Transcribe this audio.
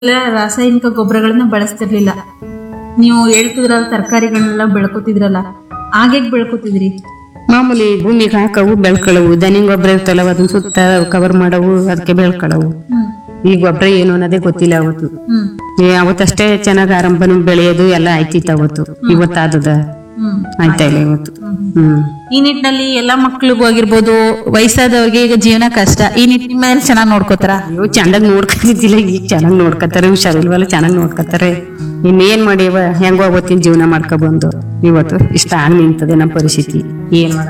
ಎಲ್ಲ ರಾಸಾಯನಿಕ ಗೊಬ್ಬರಗಳನ್ನ ಬಳಸ್ತಿರ್ಲಿಲ್ಲ ನೀವು ಹೇಳ್ತಿದ್ರಲ್ಲ ತರಕಾರಿಗಳನ್ನೆಲ್ಲ ಬೆಳ್ಕೊತಿದ್ರಲ್ಲ ಹಾಗೆ ಬೆಳ್ಕೊತಿದ್ರಿ ಮಾಮೂಲಿ ಭೂಮಿಗೆ ಹಾಕವು ಬೆಳ್ಕೊಳ್ಳವು ದನಿಂಗ್ ಗೊಬ್ಬರ ಇರ್ತಲ್ಲ ಅದನ್ನ ಸುತ್ತ ಕವರ್ ಮಾಡವು ಅದಕ್ಕೆ ಬೆಳ್ಕೊಳ್ಳವು ಹ್ಮ್ ಈ ಗೊಬ್ಬರ ಏನು ಅನ್ನೋದೇ ಗೊತ್ತಿಲ್ಲ ಅವತ್ತು ಹ್ಮ್ ಏ, ಅವತ್ತಷ್ಟೇ ಚೆನ್ನಾಗಿ ಆರಂಭನ ಬೆಳೆಯೋದು ಎಲ್ಲ ಆಯ್ತಿತ್ತು ಅವತ್ತು ಇವತ್ತಾದದ ಹ್ಮ್ ಆಯ್ತಾ ಇಲ್ಲ ಇವತ್ತು ಹ್ಮ್ ಈ ನಿಟ್ಟಿನಲ್ಲಿ ಎಲ್ಲಾ ಮಕ್ಳಿಗೂ ಆಗಿರ್ಬೋದು ವಯಸ್ಸಾದವ್ರಿಗೆ ಈಗ ಜೀವನ ಕಷ್ಟ ಈ ನಿಟ್ಟಿನ ಮೇಲೆ ಚೆನ್ನಾಗಿ ನೋಡ್ಕೋತಾರ ಅಯ್ಯೋ ಚೆನ್ನಾಗಿ ನೋಡ್ಕೊತಿದ್ದಿಲ್ಲ ಈಗ ಚೆನ್ನಾಗಿ ನೋಡ್ಕೊತಾರೆ ಹುಷಾರಿಲ್ವಲ್ಲ ಚೆನ್ನಾಗಿ ನೋಡ್ಕೊತಾರೆ ಇನ್ನೇನ್ ಮಾಡಿವ ಹೆಂಗೋ ಅವತ್ತಿನ ಜೀವನ ಮಾಡ್ಕೊ ಬಂದು ಇವತ್ತು ಇಷ್ಟ ಆಗಿ ನಿಂತದೆ ನಮ್ಮ ಪರಿಸ್ಥಿತಿ ಏನ್ ಮಾಡ